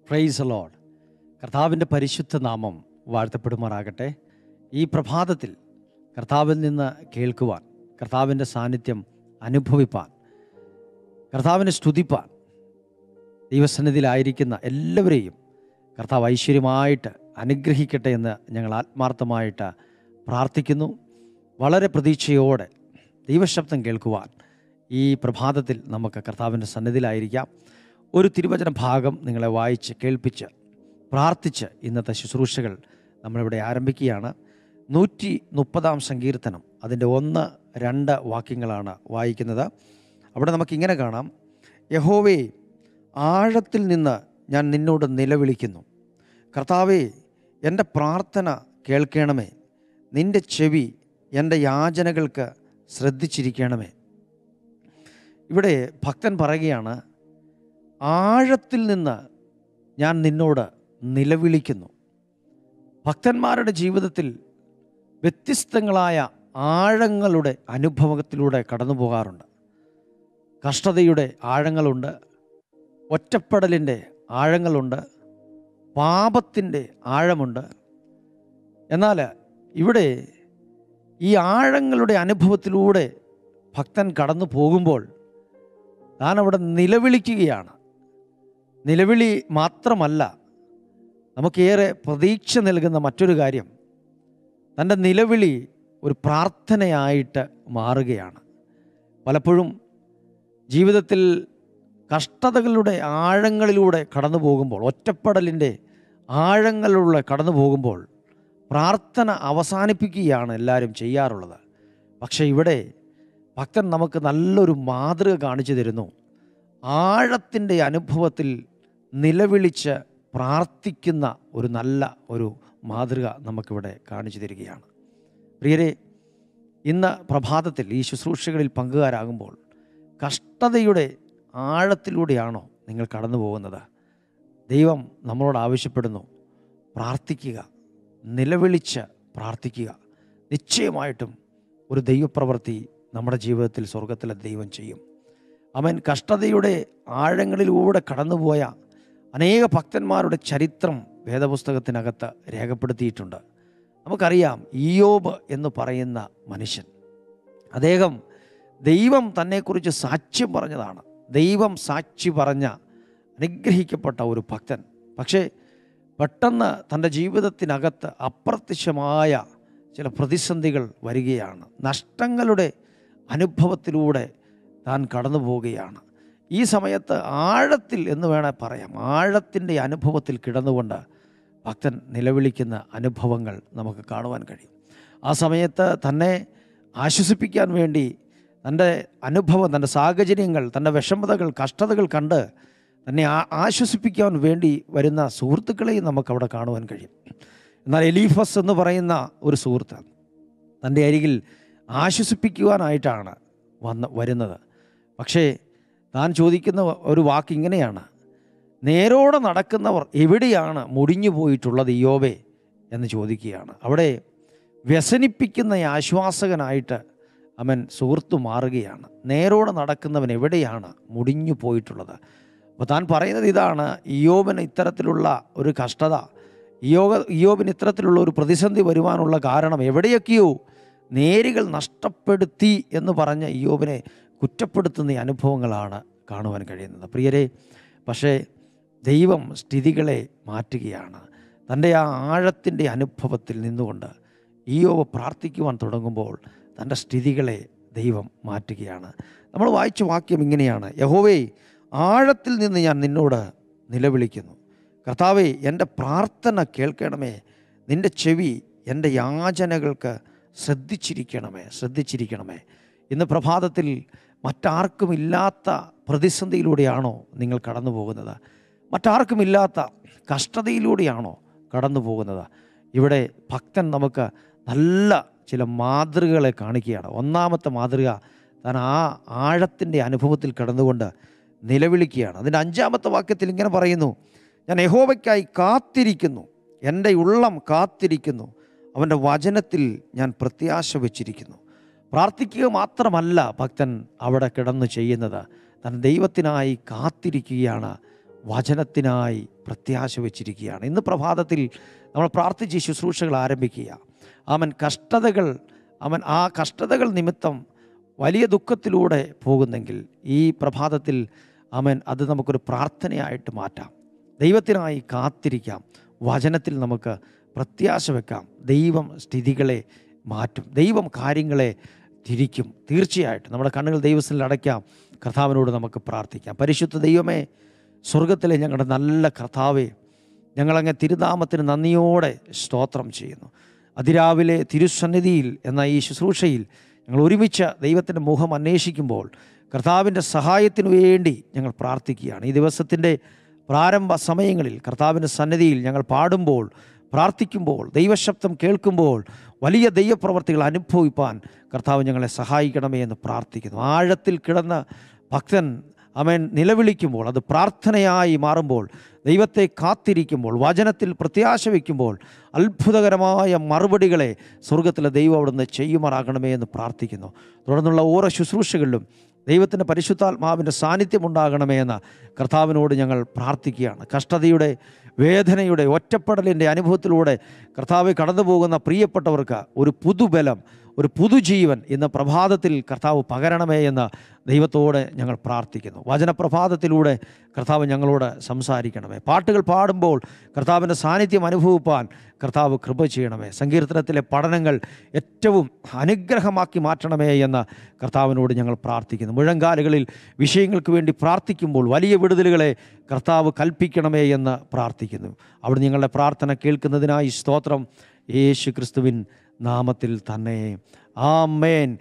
price load കർത്താവിൻ്റെ പരിശുദ്ധ നാമം വാഴ്ത്തപ്പെടുമാറാകട്ടെ ഈ പ്രഭാതത്തിൽ കർത്താവിൽ നിന്ന് കേൾക്കുവാൻ കർത്താവിൻ്റെ സാന്നിധ്യം അനുഭവിപ്പാൻ കർത്താവിനെ സ്തുതിപ്പാൻ ദൈവസന്നിധിയിലായിരിക്കുന്ന എല്ലാവരെയും കർത്താവ് ഐശ്വര്യമായിട്ട് അനുഗ്രഹിക്കട്ടെ എന്ന് ഞങ്ങൾ ആത്മാർത്ഥമായിട്ട് പ്രാർത്ഥിക്കുന്നു വളരെ പ്രതീക്ഷയോടെ ദൈവശബ്ദം കേൾക്കുവാൻ ഈ പ്രഭാതത്തിൽ നമുക്ക് കർത്താവിൻ്റെ സന്നിധിയിലായിരിക്കാം ഒരു തിരുവചന ഭാഗം നിങ്ങളെ വായിച്ച് കേൾപ്പിച്ച് പ്രാർത്ഥിച്ച് ഇന്നത്തെ ശുശ്രൂഷകൾ നമ്മളിവിടെ ആരംഭിക്കുകയാണ് നൂറ്റി മുപ്പതാം സങ്കീർത്തനം അതിൻ്റെ ഒന്ന് രണ്ട് വാക്യങ്ങളാണ് വായിക്കുന്നത് അവിടെ നമുക്കിങ്ങനെ കാണാം യഹോവേ ആഴത്തിൽ നിന്ന് ഞാൻ നിന്നോട് നിലവിളിക്കുന്നു കർത്താവേ എൻ്റെ പ്രാർത്ഥന കേൾക്കണമേ നിൻ്റെ ചെവി എൻ്റെ യാചനകൾക്ക് ശ്രദ്ധിച്ചിരിക്കണമേ ഇവിടെ ഭക്തൻ പറയുകയാണ് ആഴത്തിൽ നിന്ന് ഞാൻ നിന്നോട് നിലവിളിക്കുന്നു ഭക്തന്മാരുടെ ജീവിതത്തിൽ വ്യത്യസ്തങ്ങളായ ആഴങ്ങളുടെ അനുഭവത്തിലൂടെ കടന്നു പോകാറുണ്ട് കഷ്ടതയുടെ ആഴങ്ങളുണ്ട് ഒറ്റപ്പെടലിൻ്റെ ആഴങ്ങളുണ്ട് പാപത്തിൻ്റെ ആഴമുണ്ട് എന്നാൽ ഇവിടെ ഈ ആഴങ്ങളുടെ അനുഭവത്തിലൂടെ ഭക്തൻ കടന്നു പോകുമ്പോൾ താൻ അവിടെ നിലവിളിക്കുകയാണ് നിലവിളി മാത്രമല്ല നമുക്കേറെ പ്രതീക്ഷ നൽകുന്ന മറ്റൊരു കാര്യം തൻ്റെ നിലവിളി ഒരു പ്രാർത്ഥനയായിട്ട് മാറുകയാണ് പലപ്പോഴും ജീവിതത്തിൽ കഷ്ടതകളുടെ ആഴങ്ങളിലൂടെ കടന്നു പോകുമ്പോൾ ഒറ്റപ്പെടലിൻ്റെ ആഴങ്ങളിലൂടെ കടന്നു പോകുമ്പോൾ പ്രാർത്ഥന അവസാനിപ്പിക്കുകയാണ് എല്ലാവരും ചെയ്യാറുള്ളത് പക്ഷേ ഇവിടെ ഭക്തൻ നമുക്ക് നല്ലൊരു മാതൃക കാണിച്ചു തരുന്നു ആഴത്തിൻ്റെ അനുഭവത്തിൽ നിലവിളിച്ച് പ്രാർത്ഥിക്കുന്ന ഒരു നല്ല ഒരു മാതൃക നമുക്കിവിടെ കാണിച്ചു തരികയാണ് പ്രിയരെ ഇന്ന് പ്രഭാതത്തിൽ ഈ ശുശ്രൂഷകളിൽ പങ്കുകാരാകുമ്പോൾ കഷ്ടതയുടെ ആഴത്തിലൂടെയാണോ നിങ്ങൾ കടന്നു പോകുന്നത് ദൈവം നമ്മളോട് ആവശ്യപ്പെടുന്നു പ്രാർത്ഥിക്കുക നിലവിളിച്ച് പ്രാർത്ഥിക്കുക നിശ്ചയമായിട്ടും ഒരു ദൈവപ്രവൃത്തി നമ്മുടെ ജീവിതത്തിൽ സ്വർഗത്തിലെ ദൈവം ചെയ്യും അവൻ കഷ്ടതയുടെ ആഴങ്ങളിലൂടെ കടന്നുപോയ അനേക ഭക്തന്മാരുടെ ചരിത്രം വേദപുസ്തകത്തിനകത്ത് രേഖപ്പെടുത്തിയിട്ടുണ്ട് നമുക്കറിയാം ഇയോബ് എന്ന് പറയുന്ന മനുഷ്യൻ അദ്ദേഹം ദൈവം തന്നെക്കുറിച്ച് സാക്ഷ്യം പറഞ്ഞതാണ് ദൈവം സാക്ഷി പറഞ്ഞ അനുഗ്രഹിക്കപ്പെട്ട ഒരു ഭക്തൻ പക്ഷേ പെട്ടെന്ന് തൻ്റെ ജീവിതത്തിനകത്ത് അപ്രത്യക്ഷമായ ചില പ്രതിസന്ധികൾ വരികയാണ് നഷ്ടങ്ങളുടെ അനുഭവത്തിലൂടെ താൻ കടന്നു പോവുകയാണ് ഈ സമയത്ത് ആഴത്തിൽ എന്ന് വേണേൽ പറയാം ആഴത്തിൻ്റെ അനുഭവത്തിൽ കിടന്നുകൊണ്ട് ഭക്തൻ നിലവിളിക്കുന്ന അനുഭവങ്ങൾ നമുക്ക് കാണുവാൻ കഴിയും ആ സമയത്ത് തന്നെ ആശ്വസിപ്പിക്കാൻ വേണ്ടി തൻ്റെ അനുഭവം തൻ്റെ സാഹചര്യങ്ങൾ തൻ്റെ വിഷമതകൾ കഷ്ടതകൾ കണ്ട് തന്നെ ആ- ആശ്വസിപ്പിക്കാൻ വേണ്ടി വരുന്ന സുഹൃത്തുക്കളെയും നമുക്കവിടെ കാണുവാൻ കഴിയും എന്നാൽ എലീഫസ് എന്ന് പറയുന്ന ഒരു സുഹൃത്ത് തൻ്റെ അരികിൽ ആശ്വസിപ്പിക്കുവാനായിട്ടാണ് വന്ന് വരുന്നത് പക്ഷേ താൻ ചോദിക്കുന്ന ഒരു വാക്ക് ഇങ്ങനെയാണ് നേരോടെ നടക്കുന്നവർ എവിടെയാണ് മുടിഞ്ഞു പോയിട്ടുള്ളത് ഇയോബേ എന്ന് ചോദിക്കുകയാണ് അവിടെ വ്യസനിപ്പിക്കുന്ന ഈ ആശ്വാസകനായിട്ട് അവൻ സുഹൃത്തു മാറുകയാണ് നേരോടെ നടക്കുന്നവൻ എവിടെയാണ് മുടിഞ്ഞു പോയിട്ടുള്ളത് അപ്പോൾ താൻ പറയുന്നത് ഇതാണ് ഇയോബിന് ഇത്തരത്തിലുള്ള ഒരു കഷ്ടത ഇയോഗ ഇയോബിന് ഇത്തരത്തിലുള്ള ഒരു പ്രതിസന്ധി വരുവാനുള്ള കാരണം എവിടെയൊക്കെയോ നേരികൾ നഷ്ടപ്പെടുത്തി എന്ന് പറഞ്ഞ ഇയോബിനെ കുറ്റപ്പെടുത്തുന്ന ഈ അനുഭവങ്ങളാണ് കാണുവാൻ കഴിയുന്നത് പ്രിയരെ പക്ഷേ ദൈവം സ്ഥിതികളെ മാറ്റുകയാണ് തൻ്റെ ആ ആഴത്തിൻ്റെ അനുഭവത്തിൽ നിന്നുകൊണ്ട് ഈയോവ് പ്രാർത്ഥിക്കുവാൻ തുടങ്ങുമ്പോൾ തൻ്റെ സ്ഥിതികളെ ദൈവം മാറ്റുകയാണ് നമ്മൾ വായിച്ച വാക്യം ഇങ്ങനെയാണ് യഹോവേ ആഴത്തിൽ നിന്ന് ഞാൻ നിന്നോട് നിലവിളിക്കുന്നു കർത്താവേ എൻ്റെ പ്രാർത്ഥന കേൾക്കണമേ നിൻ്റെ ചെവി എൻ്റെ യാചനകൾക്ക് ശ്രദ്ധിച്ചിരിക്കണമേ ശ്രദ്ധിച്ചിരിക്കണമേ ഇന്ന് പ്രഭാതത്തിൽ മറ്റാർക്കും ഇല്ലാത്ത പ്രതിസന്ധിയിലൂടെയാണോ നിങ്ങൾ കടന്നു പോകുന്നത് മറ്റാർക്കുമില്ലാത്ത കഷ്ടതയിലൂടെയാണോ കടന്നു പോകുന്നത് ഇവിടെ ഭക്തൻ നമുക്ക് നല്ല ചില മാതൃകകളെ കാണിക്കുകയാണ് ഒന്നാമത്തെ മാതൃക താൻ ആ ആഴത്തിൻ്റെ അനുഭവത്തിൽ കടന്നുകൊണ്ട് നിലവിളിക്കുകയാണ് അതിൻ്റെ അഞ്ചാമത്തെ വാക്യത്തിൽ ഇങ്ങനെ പറയുന്നു ഞാൻ യഹോവയ്ക്കായി കാത്തിരിക്കുന്നു എൻ്റെ ഉള്ളം കാത്തിരിക്കുന്നു അവൻ്റെ വചനത്തിൽ ഞാൻ പ്രത്യാശ വച്ചിരിക്കുന്നു പ്രാർത്ഥിക്കുക മാത്രമല്ല ഭക്തൻ അവിടെ കിടന്ന് ചെയ്യുന്നത് തൻ ദൈവത്തിനായി കാത്തിരിക്കുകയാണ് വചനത്തിനായി പ്രത്യാശ വച്ചിരിക്കുകയാണ് ഇന്ന് പ്രഭാതത്തിൽ നമ്മൾ പ്രാർത്ഥിച്ച് ശുശ്രൂഷകൾ ആരംഭിക്കുക അവൻ കഷ്ടതകൾ അവൻ ആ കഷ്ടതകൾ നിമിത്തം വലിയ ദുഃഖത്തിലൂടെ പോകുന്നെങ്കിൽ ഈ പ്രഭാതത്തിൽ അവൻ അത് നമുക്കൊരു പ്രാർത്ഥനയായിട്ട് മാറ്റാം ദൈവത്തിനായി കാത്തിരിക്കാം വചനത്തിൽ നമുക്ക് പ്രത്യാശ വെക്കാം ദൈവം സ്ഥിതികളെ മാറ്റും ദൈവം കാര്യങ്ങളെ തിരിക്കും തീർച്ചയായിട്ടും നമ്മുടെ കണ്ണുകൾ ദൈവത്തിൽ അടയ്ക്കാം കർത്താവിനോട് നമുക്ക് പ്രാർത്ഥിക്കാം പരിശുദ്ധ ദൈവമേ സ്വർഗത്തിലെ ഞങ്ങളുടെ നല്ല കർത്താവേ ഞങ്ങളങ്ങ് തിരുനാമത്തിന് നന്ദിയോടെ സ്തോത്രം ചെയ്യുന്നു അതിരാവിലെ തിരുസന്നിധിയിൽ എന്ന ഈ ശുശ്രൂഷയിൽ ഞങ്ങൾ ഒരുമിച്ച് ദൈവത്തിൻ്റെ മുഖം അന്വേഷിക്കുമ്പോൾ കർത്താവിൻ്റെ സഹായത്തിനു വേണ്ടി ഞങ്ങൾ പ്രാർത്ഥിക്കുകയാണ് ഈ ദിവസത്തിൻ്റെ പ്രാരംഭ സമയങ്ങളിൽ കർത്താവിൻ്റെ സന്നിധിയിൽ ഞങ്ങൾ പാടുമ്പോൾ പ്രാർത്ഥിക്കുമ്പോൾ ദൈവശബ്ദം കേൾക്കുമ്പോൾ വലിയ ദൈവപ്രവർത്തികൾ അനുഭവിപ്പാൻ കർത്താവ് ഞങ്ങളെ സഹായിക്കണമേ എന്ന് പ്രാർത്ഥിക്കുന്നു ആഴത്തിൽ കിടന്ന് ഭക്തൻ അവൻ നിലവിളിക്കുമ്പോൾ അത് പ്രാർത്ഥനയായി മാറുമ്പോൾ ദൈവത്തെ കാത്തിരിക്കുമ്പോൾ വചനത്തിൽ പ്രത്യാശ വയ്ക്കുമ്പോൾ അത്ഭുതകരമായ മറുപടികളെ സ്വർഗത്തിലെ ദൈവം അവിടുന്ന് ചെയ്യുമാറാകണമേ എന്ന് പ്രാർത്ഥിക്കുന്നു തുടർന്നുള്ള ഓരോ ശുശ്രൂഷകളിലും ദൈവത്തിൻ്റെ പരിശുദ്ധാത്മാവിൻ്റെ സാന്നിധ്യം ഉണ്ടാകണമേ എന്ന് കർത്താവിനോട് ഞങ്ങൾ പ്രാർത്ഥിക്കുകയാണ് കഷ്ടതയുടെ വേദനയുടെ ഒറ്റപ്പെടലിൻ്റെ അനുഭവത്തിലൂടെ കർത്താവ് കടന്നു പോകുന്ന പ്രിയപ്പെട്ടവർക്ക് ഒരു പുതുബലം ഒരു പുതുജീവൻ ഇന്ന് പ്രഭാതത്തിൽ കർത്താവ് പകരണമേ എന്ന് ദൈവത്തോടെ ഞങ്ങൾ പ്രാർത്ഥിക്കുന്നു വചനപ്രഭാതത്തിലൂടെ കർത്താവ് ഞങ്ങളോട് സംസാരിക്കണമേ പാട്ടുകൾ പാടുമ്പോൾ കർത്താവിൻ്റെ സാന്നിധ്യം അനുഭവിപ്പാൻ കർത്താവ് കൃപ ചെയ്യണമേ സങ്കീർത്തനത്തിലെ പഠനങ്ങൾ ഏറ്റവും അനുഗ്രഹമാക്കി മാറ്റണമേ എന്ന് കർത്താവിനോട് ഞങ്ങൾ പ്രാർത്ഥിക്കുന്നു മുഴങ്കാലുകളിൽ വിഷയങ്ങൾക്ക് വേണ്ടി പ്രാർത്ഥിക്കുമ്പോൾ വലിയ വിടുതലുകളെ കർത്താവ് കൽപ്പിക്കണമേ എന്ന് പ്രാർത്ഥിക്കുന്നു അവിടെ നിങ്ങളുടെ പ്രാർത്ഥന കേൾക്കുന്നതിനായി സ്തോത്രം യേശു ക്രിസ്തുവിൻ നാമത്തിൽ തന്നെ ആമേൻ